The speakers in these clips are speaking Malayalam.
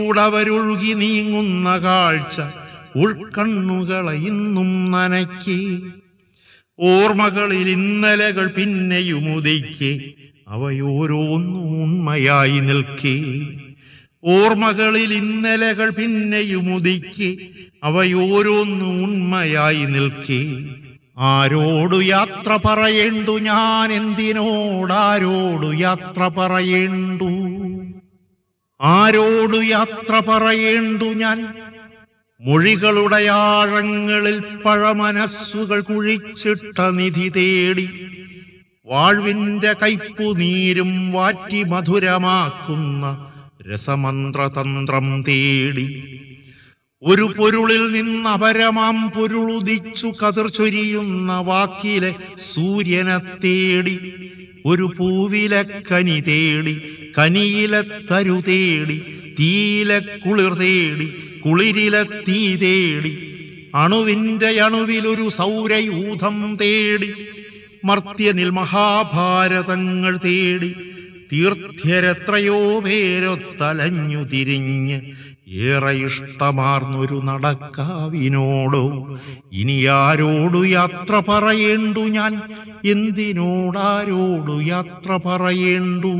കൂടവരൊഴുകി നീങ്ങുന്ന കാഴ്ച ഉൾക്കണ്ണുകളെ ഇന്നും നനയ്ക്ക് ഓർമ്മകളിൽ ഇന്നലകൾ പിന്നെയും ഉദിക്കെ അവയോരോന്നും ഉണ്മയായി നിൽക്കേ ഓർമ്മകളിൽ ഇന്നലകൾ പിന്നെയും ഉദിക്കെ അവയോരോന്നും ഉണ്മയായി നിൽക്കേ ആരോടു യാത്ര പറയേണ്ടു ഞാൻ എന്തിനോടാരോടു യാത്ര പറയേണ്ടു ആരോടു യാത്ര പറയേണ്ടു ഞാൻ മൊഴികളുടെ ആഴങ്ങളിൽ പഴമനസ്സുകൾ കുഴിച്ചിട്ട നിധി തേടി വാഴ്വിന്റെ കയ്പു നീരും വാറ്റി മധുരമാക്കുന്ന രസമന്ത്രതന്ത്രം തേടി ഒരു പൊരുളിൽ നിന്ന് അപരമാം പൊരുളുദിച്ചു കതിർ ചൊരിയുന്ന വാക്കിലെ സൂര്യനെ തേടി ഒരു പൂവിലെ കനി തേടി കനിയിലെ തരു തേടി തീയിലെ കുളിർ തേടി കുളിരിലെ തീ തേടി അണുവിന്റെ അണുവിലൊരു സൗരയൂഥം തേടി മർത്യനിൽ മഹാഭാരതങ്ങൾ തേടി തീർത്ഥ്യരെത്രയോ പേരൊത്തലഞ്ഞു തിരിഞ്ഞ് ഏറെ ഇഷ്ടമാർന്നൊരു നടക്കാവിനോടോ ഇനി ആരോടു യാത്ര പറയേണ്ടു ഞാൻ എന്തിനോടാരോടു യാത്ര പറയേണ്ടു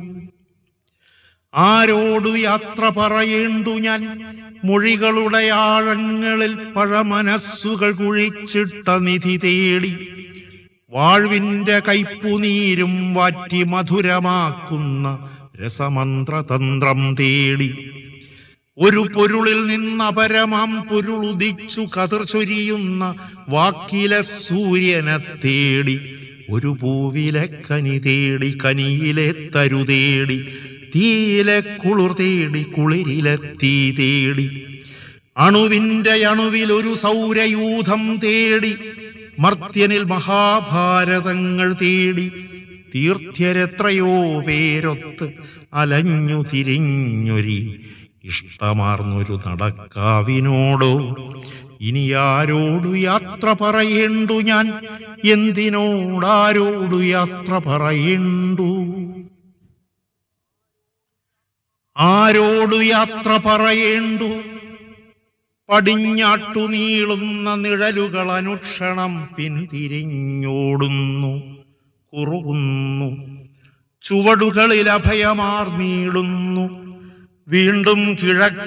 ആരോടു യാത്ര പറയേണ്ടു ഞാൻ മൊഴികളുടെ ആഴങ്ങളിൽ പഴമനസ്സുകൾ കുഴിച്ചിട്ട നിധി തേടി വാഴ്വിന്റെ കയ്പുനീരും വാറ്റി മധുരമാക്കുന്ന രസമന്ത്രതന്ത്രം തേടി ഒരു പൊരുളിൽ നിന്ന് അപരമാം പൊരുളുദിച്ചു കതിർ ചൊരിയുന്ന വാക്കിലെ സൂര്യനെ തേടി ഒരു പൂവിലെ കനി തേടി കനിയിലെ തരു തേടി തീയിലെ കുളിർ തേടി കുളിരിലെ തീ തേടി അണുവിന്റെ അണുവിൽ ഒരു സൗരയൂഥം തേടി മർത്യനിൽ മഹാഭാരതങ്ങൾ തേടി തീർത്ഥ്യരെത്രയോ പേരൊത്ത് അലഞ്ഞു തിരിഞ്ഞൊരി ഇഷ്ടമാർന്നൊരു നടക്കാവിനോടോ ഇനി ആരോടു യാത്ര പറയേണ്ടു ഞാൻ എന്തിനോടാരോടു യാത്ര പറയേണ്ടു ആരോടു യാത്ര പറയേണ്ടു പടിഞ്ഞാട്ടു നീളുന്ന നിഴലുകൾ അനുക്ഷണം പിന്തിരിഞ്ഞോടുന്നു കുറുകുന്നു ചുവടുകളിൽ അഭയമാർ നീളുന്നു വീണ്ടും കിഴക്ക്